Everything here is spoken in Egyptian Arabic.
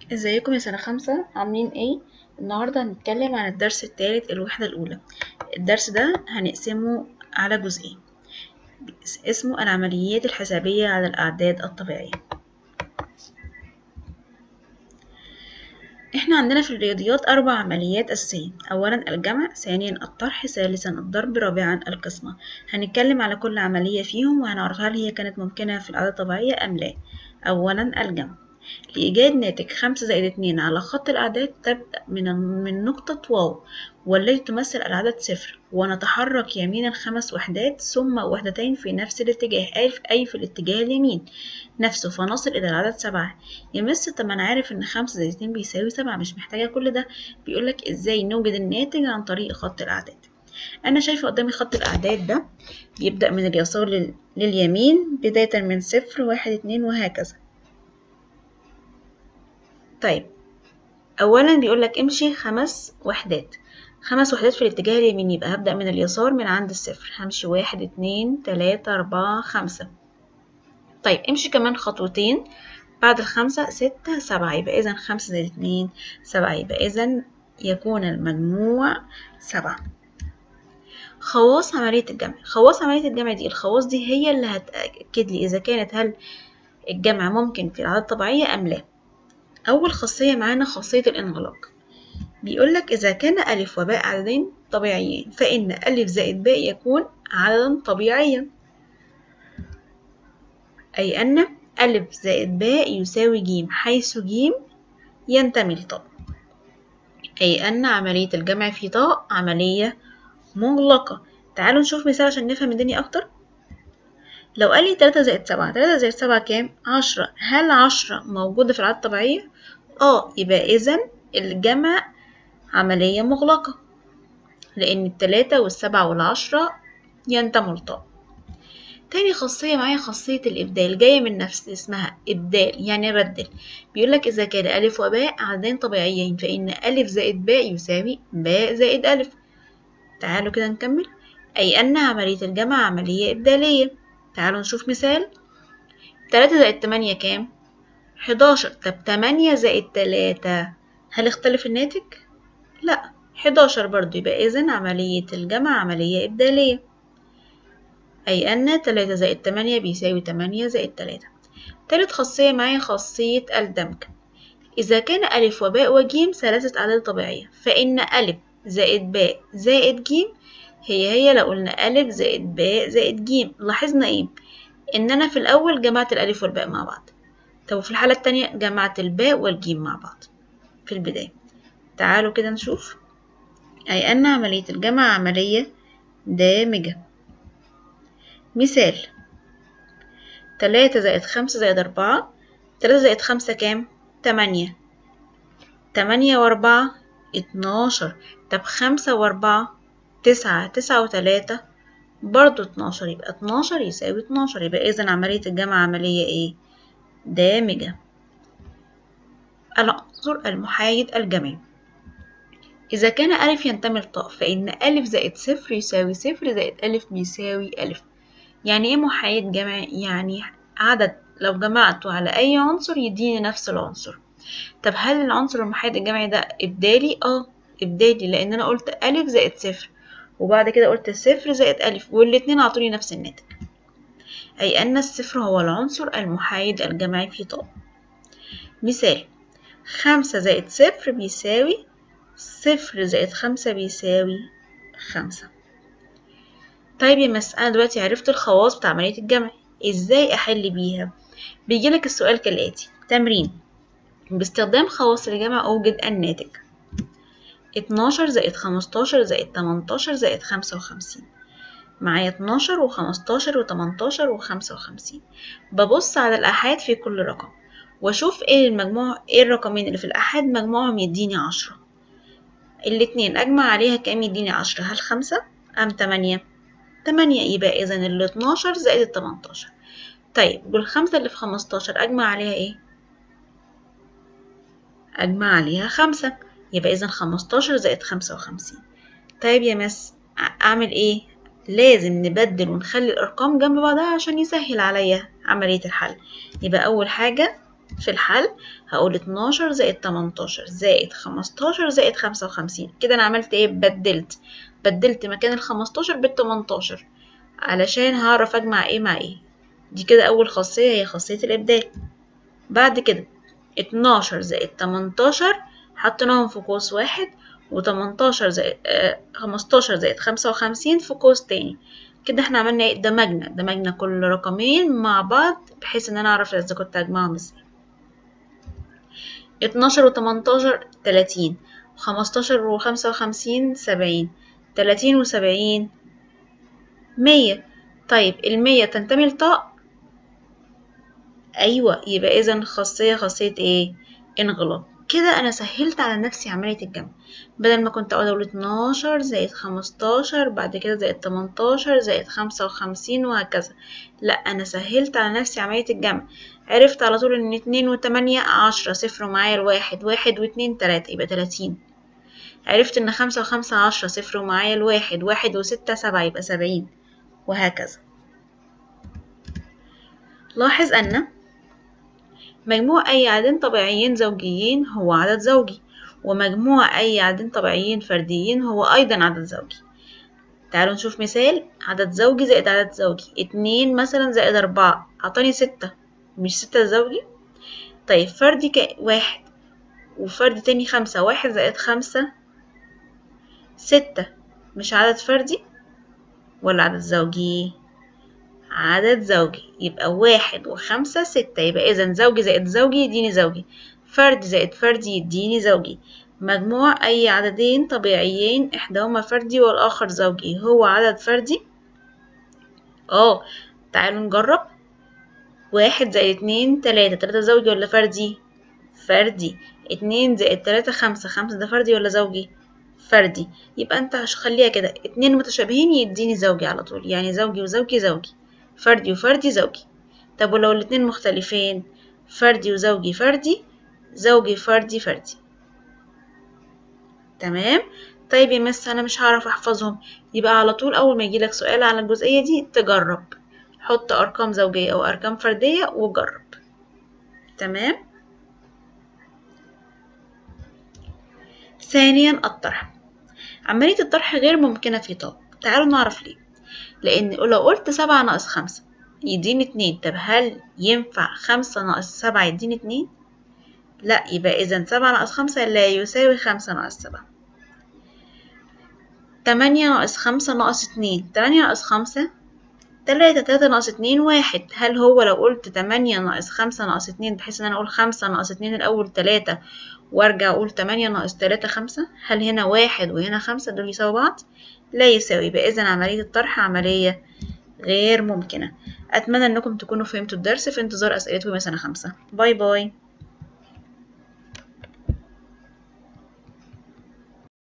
ازيكم يا سنة خمسة عاملين ايه؟ النهاردة هنتكلم عن الدرس الثالث الوحدة الأولى الدرس ده هنقسمه على جزئين اسمه العمليات الحسابية على الأعداد الطبيعية احنا عندنا في الرياضيات أربع عمليات أساسية أولا الجمع ثانيا الطرح ثالثا الضرب رابعا القسمة هنتكلم على كل عملية فيهم وهنعرف هل هي كانت ممكنة في الأعداد الطبيعية أم لا أولا الجمع لإيجاد ناتج خمسة زائد اتنين على خط الأعداد تبدأ من من نقطة واو والتي تمثل العدد صفر ونتحرك يمينا خمس وحدات ثم وحدتين في نفس الاتجاه أي في الاتجاه اليمين نفسه فنصل إلى العدد سبعة يمس طب أنا عارف إن خمسة زائد اتنين بيساوي سبعة مش محتاجة كل ده بيقولك إزاي نوجد الناتج عن طريق خط الأعداد أنا شايفة قدامي خط الأعداد ده بيبدأ من اليسار لل... لليمين بداية من صفر واحد اتنين وهكذا طيب اولا بيقول لك امشي خمس وحدات خمس وحدات في الاتجاه اليمين يبقى هبدأ من اليسار من عند الصفر همشي واحد اتنين تلاتة اربعة خمسة طيب امشي كمان خطوتين بعد الخمسة ستة سبعة يبقى اذا خمسة زائد اتنين سبعة يبقى اذا يكون المجموع سبعة خواص عملية الجمع خواص عملية الجمع دي الخواص دي هي اللي هتأكد لي إذا كانت هل الجمع ممكن في العدد الطبيعية أم لا أول خاصية معانا خاصية الانغلاق بيقولك إذا كان ألف وباء عددين طبيعيين فإن ألف زائد باء يكون عددا طبيعيا أي أن ألف زائد باء يساوي جيم حيث جيم ينتمي لطاء أي أن عملية الجمع في طاء عملية مغلقة تعالوا نشوف مثال عشان نفهم الدنيا أكتر لو قال لي تلاتة زائد سبعة تلاتة زائد سبعة كام؟ عشرة هل عشرة موجودة في العدد الطبيعية؟ اه يبقى إذا الجمع عملية مغلقة لأن التلاتة والسبعة والعشرة ينتموا لطاء تاني خاصية معايا خاصية الإبدال جاية من نفس اسمها إبدال يعني بدل بيقولك إذا كان ألف وباء عددين طبيعيين فإن ألف زائد باء يساوي باء زائد ألف تعالوا كده نكمل أي أن عملية الجمع عملية إبدالية تعالوا نشوف مثال تلاتة زائد تمانية كام؟ حداشر طب تمانية زائد تلاتة هل اختلف الناتج؟ لأ حداشر برضو يبقى إذن عملية الجمع عملية إبدالية أي أن تلاتة زائد تمانية بيساوي تمانية زائد تلاتة تالت خاصية معايا خاصية الدمج إذا كان ألف وباء وجيم ثلاثة أعداد طبيعية فإن ألف زائد باء زائد جيم هي هي لو قلنا ألف زائد باء زائد جيم لاحظنا إيه؟ إن أنا في الأول جمعت الألف والباء مع بعض طب في الحالة التانية جمعت الباء والجيم مع بعض في البداية تعالوا كده نشوف أي أن عملية الجمع عملية دامجة مثال تلاتة زائد خمسة زائد أربعة تلاتة زائد خمسة كام؟ تمانية تمانية وأربعة اتناشر طب خمسة وأربعة تسعة تسعة وتلاتة برضو اتناشر يبقى اتناشر يساوي اتناشر يبقى إذا عملية الجمع عملية ايه؟ دامجة العنصر المحايد الجمعي إذا كان ألف ينتمي لطاء فإن ألف زائد صفر يساوي صفر زائد ألف بيساوي ألف يعني إيه محايد جمعي؟ يعني عدد لو جمعته على أي عنصر يديني نفس العنصر طب هل العنصر المحايد الجمعي ده إبدالي؟ اه إبدالي لأن أنا قلت ألف زائد صفر وبعد كده قلت صفر زائد ألف والاتنين عطوني نفس الناتج أي أن الصفر هو العنصر المحايد الجمعي في طاء مثال خمسة زائد صفر بيساوي صفر زائد خمسة بيساوي خمسة طيب يا مس أنا دلوقتي عرفت الخواص بتاع عملية الجمع إزاي أحل بيها بيجيلك السؤال كالآتي تمرين باستخدام خواص الجمع أوجد الناتج اتناشر زائد خمستاشر زائد تمنتاشر زائد خمسة وخمسين معايا اتناشر وخمستاشر وتمنتاشر وخمسة وخمسين ببص على الآحاد في كل رقم وأشوف ايه المجموع ايه الرقمين اللي في الآحاد مجموعهم يديني عشرة الاتنين أجمع عليها كام يديني عشرة هل خمسة أم تمانية تمانية يبقى إذا الاتناشر زائد التمنتاشر طيب والخمسة اللي في خمستاشر أجمع عليها ايه أجمع عليها خمسة يبقى إذا خمستاشر زائد خمسة وخمسين طيب يا مس أعمل إيه؟ لازم نبدل ونخلي الأرقام جنب بعضها عشان يسهل عليا عملية الحل يبقى أول حاجة في الحل هقول اتناشر زائد تمنتاشر زائد خمستاشر زائد خمسة وخمسين كده أنا عملت ايه بدلت بدلت مكان الخمستاشر بالتمنتاشر علشان هعرف أجمع ايه مع ايه دي كده أول خاصية هي خاصية الإبدال بعد كده اتناشر زائد تمنتاشر حطيناهم في قوس واحد وتمنتاشر زائد آه خمستاشر زائد خمسة وخمسين في قوس تاني كده احنا عملنا ايه دمجنا دمجنا كل رقمين مع بعض بحيث ان انا اعرف اذا كنت اجمعهم ازاي اتناشر وتمنتاشر تلاتين وخمستاشر وخمسة وخمسين سبعين تلاتين وسبعين مية طيب المية تنتمي لطاء أيوة يبقى إذا خاصية خاصية إيه؟ انغلاق كده أنا سهلت على نفسي عملية الجمع بدل ما كنت أقعد أقول اتناشر زائد خمستاشر بعد كده زائد تمنتاشر زائد خمسة وخمسين وهكذا لأ أنا سهلت على نفسي عملية الجمع عرفت على طول إن اتنين وتمانية عشرة صفر ومعايا الواحد واحد واتنين تلاتة يبقى تلاتين عرفت إن خمسة وخمسة عشرة صفر ومعايا الواحد واحد وستة سبعة يبقى سبعين وهكذا لاحظ أن مجموع أي عددين طبيعيين زوجيين هو عدد زوجي ومجموع أي عددين طبيعيين فرديين هو أيضا عدد زوجي تعالوا نشوف مثال عدد زوجي زائد عدد زوجي اتنين مثلا زائد أربعة عطاني ستة مش ستة زوجي طيب فردي ك... واحد وفرد تاني خمسة واحد زائد خمسة ستة مش عدد فردي ولا عدد زوجي عدد زوجي يبقى واحد وخمسة ستة يبقى إذا زوجي زائد زوجي يديني زوجي فرد زائد فردي يديني زوجي مجموع أي عددين طبيعيين إحداهما فردي والآخر زوجي هو عدد فردي اه تعالوا نجرب واحد زائد اتنين تلاتة تلاتة زوجي ولا فردي فردي اتنين زائد تلاتة خمسة خمسة ده فردي ولا زوجي فردي يبقى انت هخليها كده اتنين متشابهين يديني زوجي على طول يعني زوجي وزوجي زوجي فردي وفردي زوجي طب ولو الاتنين مختلفين فردي وزوجي فردي زوجي فردي فردي تمام طيب يا مس انا مش هعرف احفظهم يبقى على طول اول ما يجيلك سؤال على الجزئية دي تجرب حط ارقام زوجية او ارقام فردية وجرب تمام ثانيا الطرح عملية الطرح غير ممكنة في طاق تعالوا نعرف ليه لأن لو قلت سبعة ناقص خمسة يديني اتنين طب هل ينفع خمسة ناقص سبعة يديني اتنين؟ لا يبقى إذا سبعة ناقص خمسة لا يساوي خمسة ناقص سبعة تمانية ناقص خمسة ناقص اتنين تمانية ناقص خمسة تلاتة تلاتة ناقص اتنين واحد هل هو لو قلت تمانية ناقص خمسة ناقص اتنين بحيث ان انا اقول خمسة ناقص اتنين الاول تلاتة وارجع اقول تمانية ناقص تلاتة خمسة هل هنا واحد وهنا خمسة دول يساوي بعض لا يساوي يبقى اذا عملية الطرح عملية غير ممكنة اتمنى انكم تكونوا فهمتوا الدرس في انتظار اسئلتكم يا سنة خمسة باي باي